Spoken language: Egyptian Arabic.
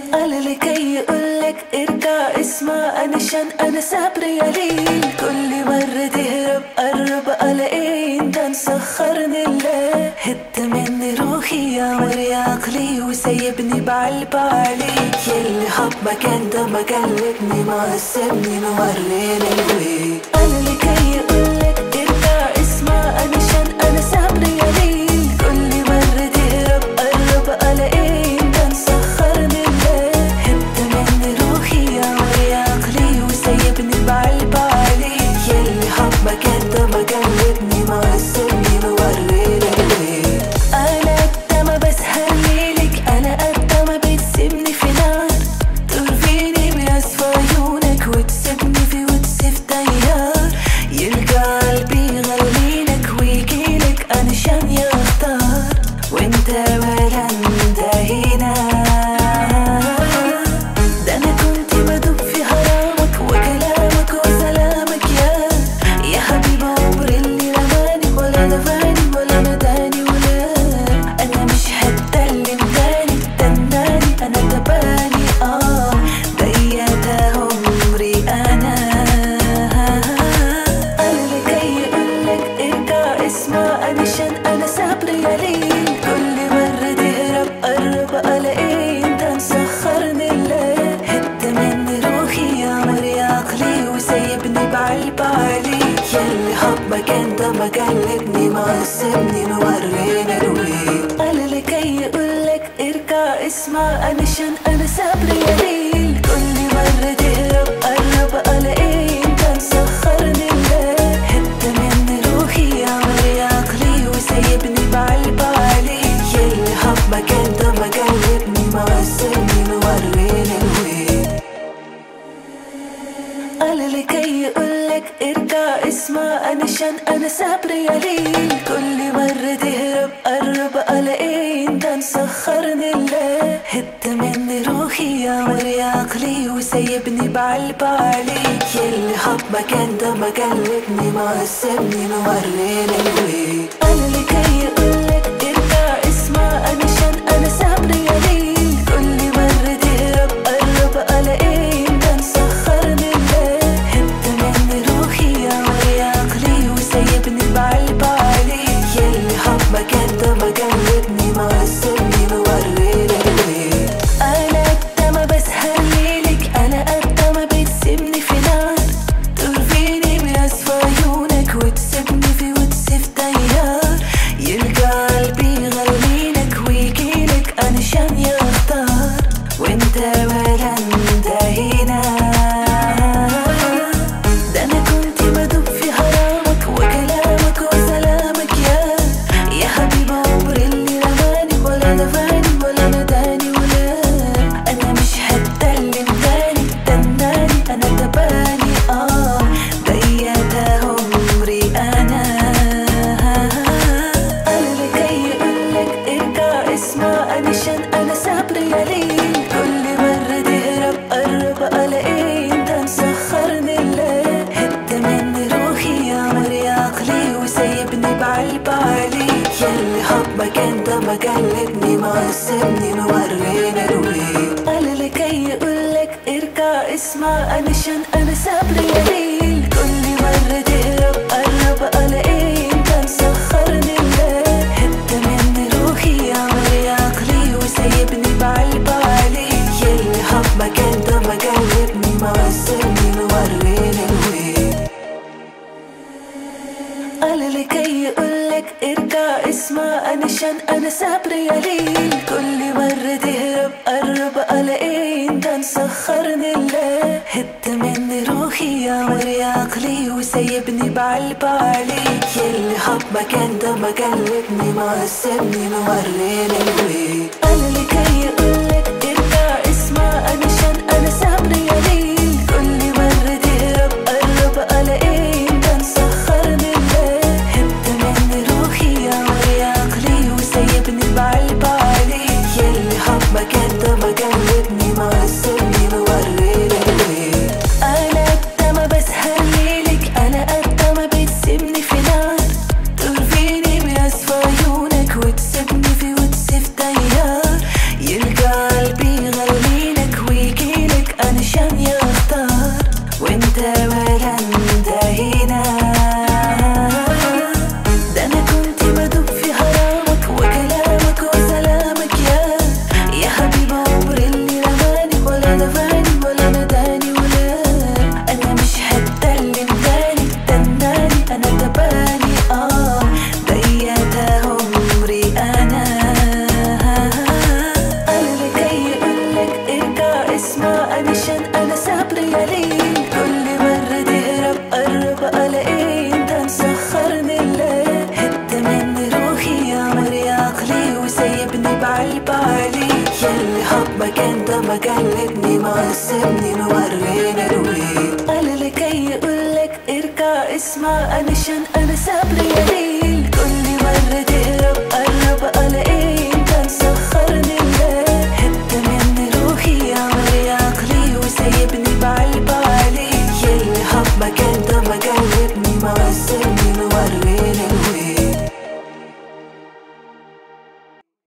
قال لي كي يقولك ارجع اسمع انا شان انا صبري قليل كل مرة تهرب قرب الاقي انت مسخرني الله هد مني روحي يا مري عقلي وسايبني بعلب عليك يلي حب مكان ده ما قلبني ما سابني موريني الويك قال لي كي يقولك ارجع اسمع انا شان انا صبري قليل كل مرة تهرب قرب الاقي انت مسخرني الله هد مني روحي يا مري عقلي وسايبني بعلب عليك يلي حب مكان ده ما قلبني ما سابني موريني الويك انا قد ما بسهر ليلك انا قد ما بتسيبني في نار ترفيني بأسفى عيونك وتسيبني في وتسيب تيار يلقى قلبي يغليلك ويجيلك انا شان يختار وانت ولا انت هنا ده انا كنت بدوب في هرامك وكلامك وسلامك يا يا حبيب عمري اللي رماني ولا دفاني ولا نداني ولا انا مش هتكلم تاني تناني انا تباني اه ضيعت عمري انا انا اللي جاي يقولك ارجع اسمع انا شان انا صبري قليل كل مرة تهرب قرب الاقي انت مسخرني الله هد مني روحي يا مري عقلي وسايبني بعلب عليك يلي حب مكان ده ما قلبني ما سابني موريني الويك قال اللي جاي يقولك ارجع اسمع انا شان انا صبري قليل كل مرة تهرب قرب الاقي انت مسخرني الله هد مني روحي يا مري عقلي وسايبني بعلب عليك يلي حب مكان ده ما قلبني ما سابني موريني الويك قال اللي جاي يقولك ارجع اسمع انا شان انا صبري قليل كل مرة تهرب قرب الاقي انت مسخرني الله هد مني روحي يا مري عقلي وسايبني بعلب عليك يلي حب مكان ده ما قلبني ما سابني موريني الويك قال اللي جاي يقولك ارجع اسمع انا شان انا صبري قليل كل مرة تهرب قرب الاقي انت مسخرني الله هد مني روحي يا مري عقلي وسايبني بعلب عليك يلي حب مكان ده ما قلبني ما سابني موريني الويك انا قد ما بسهر ليلك انا قد ما بتسيبني في نار ترفيني بأسفى عيونك وتسيبني في وتسيب تيار يلقى قلبي يغليلك ويجيلك انا شان يختار وانت ولا انت هنا ده انا كنت بدوب في هرامك وكلامك وسلامك يا يا حبيب عمري اللي رماني ولا دفاني ولا نداني ولا انا مش هتكلم تاني تناني انا تباني اه ضيعت عمري انا انا اللي جاي يقولك ارجع اسمع انا شان انا صبري قليل كل مرة تهرب قرب الاقي انت مسخرني الله هد مني روحي يا مري عقلي وسايبني بعلب عليك يلي حب مكان ده ما قلبني ما سابني موريني الويك قال اللي جاي يقولك ارجع اسمع انا شان انا صبري قليل كل مرة تهرب قرب الاقي انت مسخرني الله هد مني روحي يا مري عقلي وسايبني بعلب عليك يلي حب مكان ده ما قلبني ما سابني موريني الويك قال اللي جاي يقولك ارجع اسمع انا شان انا صبري قليل كل مرة تهرب قرب الاقي انت مسخرني الله هد مني روحي يا مري عقلي وسايبني بعلب عليك يلي حب مكان ده ما قلبني ما سابني موريني الويك قال اللي جاي يقولك ارجع اسمع انا شان انا صبري قليل كل مرة تهرب قرب الاقي انت مسخرني الله هد مني روحي يا مري عقلي وسايبني بعلب عليك يلي حب مكان ده ما قلبني ما سابني موريني الويك انا قد ما بسهر ليلك انا قد ما بتسيبني في نار ترفيني بأسفى عيونك وتسيبني في وتسيب تيار عليك يلي حبك انت ما كلمني ما سيبني موريني الويل قال لكي يقولك ارجع اسمع انا شان انا صبري عليك